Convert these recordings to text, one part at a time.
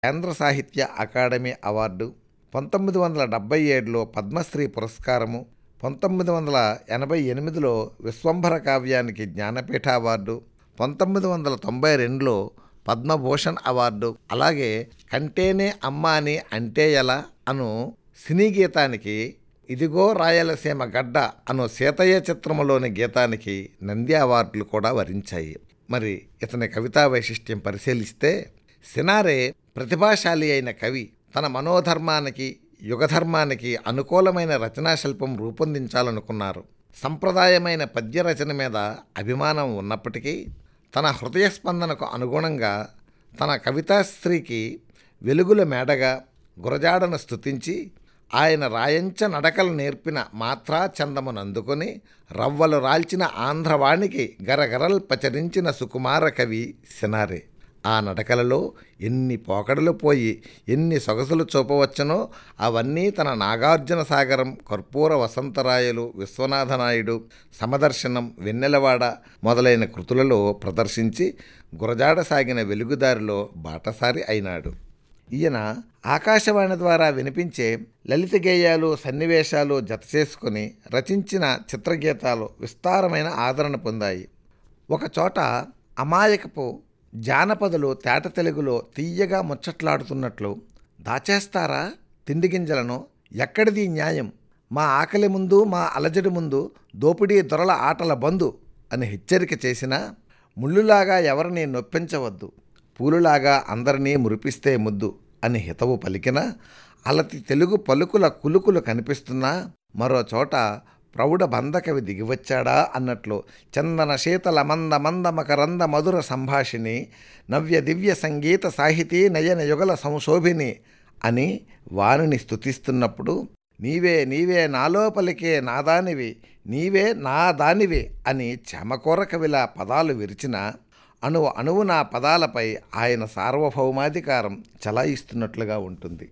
కేంద్ర సాహిత్య academy award పంతొమ్మిది వందల డెబ్బై ఏడులో పద్మశ్రీ పురస్కారము పంతొమ్మిది వందల ఎనభై ఎనిమిదిలో విశ్వంభర కావ్యానికి జ్ఞానపీఠ అవార్డు పంతొమ్మిది వందల తొంభై రెండులో పద్మభూషణ్ అవార్డు అలాగే కంటేనే అమ్మ అని అంటే ఎలా అను సినీ గీతానికి ఇదిగో రాయలసీమ గడ్డ అను సీతయ్య చిత్రములోని గీతానికి నంది అవార్డులు కూడా వరించాయి మరి ఇతని కవితా వైశిష్ట్యం పరిశీలిస్తే సినారే ప్రతిభాశాలి అయిన కవి తన మనోధర్మానికి యుగధర్మానికి అనుకూలమైన రచనా శిల్పం రూపొందించాలనుకున్నారు సంప్రదాయమైన పద్య రచన మీద అభిమానం ఉన్నప్పటికీ తన హృదయ స్పందనకు అనుగుణంగా తన కవితాశ్రీకి వెలుగుల మేడగా గురజాడను స్తుతించి ఆయన రాయంచ నడకలు నేర్పిన మాత్రా చందమును అందుకొని రవ్వలు రాల్చిన ఆంధ్రవాణికి గరగరల్ పచరించిన సుకుమార కవి సినారే ఆ నడకలలో ఎన్ని పోకడలు పోయి ఎన్ని సొగసులు చూపవచ్చునో అవన్నీ తన నాగార్జున సాగరం కర్పూర వసంతరాయలు విశ్వనాథనాయుడు సమదర్శనం వెన్నెలవాడ మొదలైన కృతులలో ప్రదర్శించి గురజాడ సాగిన వెలుగుదారిలో బాటసారి అయినాడు ఈయన ఆకాశవాణి ద్వారా వినిపించే లలిత గేయాలు సన్నివేశాలు జతచేసుకుని రచించిన చిత్రగీతాలు విస్తారమైన ఆదరణ పొందాయి ఒకచోట అమాయకపు జానపదులు తేట తెలుగులో తీయగా ముచ్చట్లాడుతున్నట్లు దాచేస్తారా తిండి గింజలను ఎక్కడిది న్యాయం మా ఆకలి ముందు మా అలజడి ముందు దోపిడీ దొరల ఆటల బందు అని హెచ్చరిక చేసినా ముళ్ళులాగా ఎవరిని నొప్పించవద్దు పూలులాగా అందరినీ మురిపిస్తే ముద్దు అని హితవు పలికినా అలతి తెలుగు పలుకుల కులుకులు కనిపిస్తున్నా మరో చోట ప్రౌఢ బంధకవి దిగివచ్చాడా అన్నట్లు చందన శీతల మంద మంద మకరంద మధుర సంభాషిణి నవ్య దివ్య సంగీత సాహితీ నయన యుగల సంశోభిని అని వాణిని స్తుతిస్తున్నప్పుడు నీవే నీవే నాలో పలికే నాదానివి నీవే నా దానివే అని చెమకోర కవిలా పదాలు విరిచిన అణువు అణువున పదాలపై ఆయన సార్వభౌమాధికారం చలాయిస్తున్నట్లుగా ఉంటుంది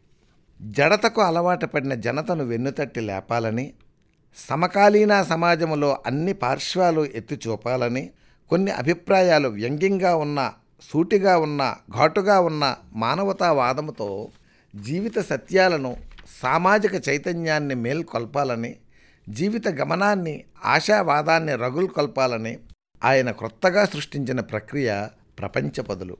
జడతకు అలవాటు పడిన జనతను వెన్నుతట్టి లేపాలని సమకాలీన సమాజంలో అన్ని పార్శ్వాలు ఎత్తి చూపాలని కొన్ని అభిప్రాయాలు వ్యంగ్యంగా ఉన్న సూటిగా ఉన్న ఘాటుగా ఉన్న మానవతావాదముతో జీవిత సత్యాలను సామాజిక చైతన్యాన్ని మేల్కొల్పాలని జీవిత గమనాన్ని ఆశావాదాన్ని రగుల్కొల్పాలని ఆయన క్రొత్తగా సృష్టించిన ప్రక్రియ ప్రపంచపదులు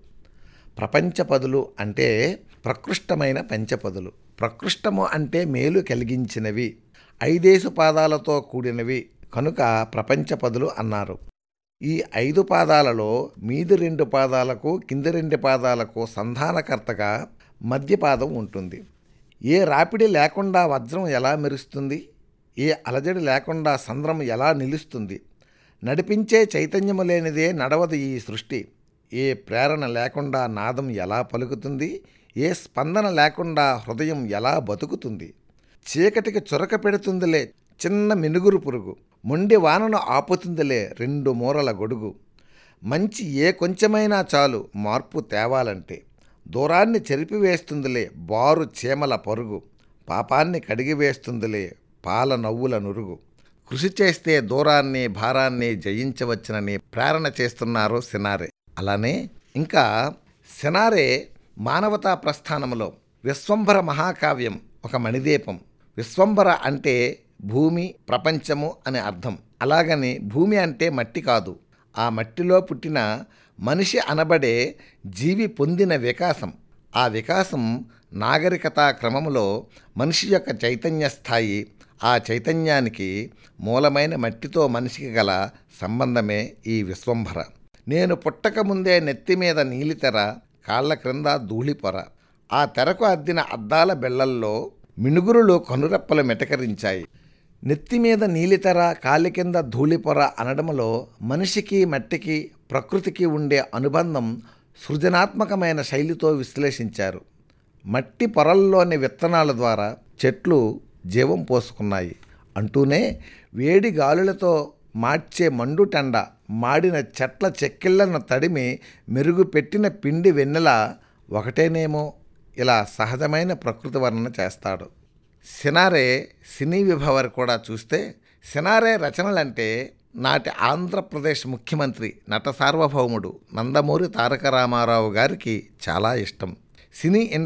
ప్రపంచపదులు అంటే ప్రకృష్టమైన పంచపదులు ప్రకృష్టము అంటే మేలు కలిగించినవి ఐదేసు పాదాలతో కూడినవి కనుక ప్రపంచపదులు అన్నారు ఈ ఐదు పాదాలలో మీది రెండు పాదాలకు కింది రెండు పాదాలకు సంధానకర్తగా మధ్యపాదం ఉంటుంది ఏ రాపిడి లేకుండా వజ్రం ఎలా మెరుస్తుంది ఏ అలజడి లేకుండా సంద్రం ఎలా నిలుస్తుంది నడిపించే చైతన్యము లేనిదే నడవదు ఈ సృష్టి ఏ ప్రేరణ లేకుండా నాదం ఎలా పలుకుతుంది ఏ స్పందన లేకుండా హృదయం ఎలా బతుకుతుంది చీకటికి చొరక పెడుతుందిలే చిన్న మినుగురు పురుగు మొండి వానను ఆపుతుందిలే రెండు మూరల గొడుగు మంచి ఏ కొంచెమైనా చాలు మార్పు తేవాలంటే దూరాన్ని చెరిపివేస్తుందిలే బారు చీమల పరుగు పాపాన్ని కడిగివేస్తుందిలే పాల నవ్వుల నురుగు కృషి చేస్తే దూరాన్ని భారాన్ని జయించవచ్చునని ప్రేరణ చేస్తున్నారు సినారే అలానే ఇంకా సినారే మానవతా ప్రస్థానంలో విశ్వంభర మహాకావ్యం ఒక మణిదీపం విశ్వంభర అంటే భూమి ప్రపంచము అని అర్థం అలాగని భూమి అంటే మట్టి కాదు ఆ మట్టిలో పుట్టిన మనిషి అనబడే జీవి పొందిన వికాసం ఆ వికాసం నాగరికతా క్రమంలో మనిషి యొక్క చైతన్య స్థాయి ఆ చైతన్యానికి మూలమైన మట్టితో మనిషికి గల సంబంధమే ఈ విశ్వంభర నేను పుట్టకముందే నెత్తి మీద నీలితెర కాళ్ళ క్రింద ధూళిపొర ఆ తెరకు అద్దిన అద్దాల బెళ్లల్లో మినుగురులు కనురెప్పలు మెటకరించాయి నెత్తి మీద నీలితెర కాలి కింద ధూళిపొర అనడంలో మనిషికి మట్టికి ప్రకృతికి ఉండే అనుబంధం సృజనాత్మకమైన శైలితో విశ్లేషించారు మట్టి పొరల్లోని విత్తనాల ద్వారా చెట్లు జీవం పోసుకున్నాయి అంటూనే వేడి గాలులతో మార్చే మండుటెండ మాడిన చెట్ల చెక్కిళ్లను తడిమి మెరుగుపెట్టిన పిండి వెన్నెల ఒకటేనేమో ఇలా సహజమైన ప్రకృతి వర్ణన చేస్తాడు సినారే సినీ విభవర్ కూడా చూస్తే సినారే రచనలంటే నాటి ఆంధ్రప్రదేశ్ ముఖ్యమంత్రి నట సార్వభౌముడు నందమూరి తారక రామారావు గారికి చాలా ఇష్టం సినీ